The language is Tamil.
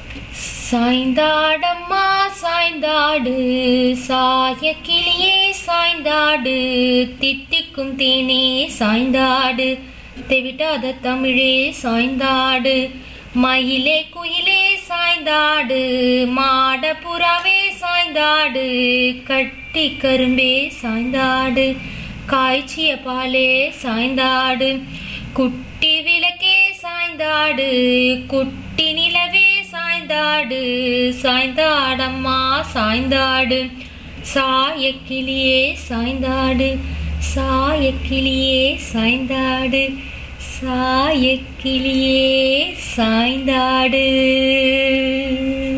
சாய்ந்தாடம்மா சாய்ந்தாடு சாய கிளியே சாய்ந்தாடு தித்திக்கும் தேனே சாய்ந்தாடு தெவிட்டாத தமிழே சாய்ந்தாடு மயிலே குயிலே சாய்ந்தாடு மாட புறாவே சாய்ந்தாடு கட்டி கரும்பே சாய்ந்தாடு காய்ச்சிய பாலே சாய்ந்தாடு குட்டி விளக்கே சாய்ந்தாடு குட்டி நிலவே சாய்ந்தாடு சாய்ந்தாடம்மா சாய்ந்தாடு சாயக்கிளியே சாய்ந்தாடு சாயக்கிளியே சாய்ந்தாடு சாயக்கிளியே சாய்ந்தாடு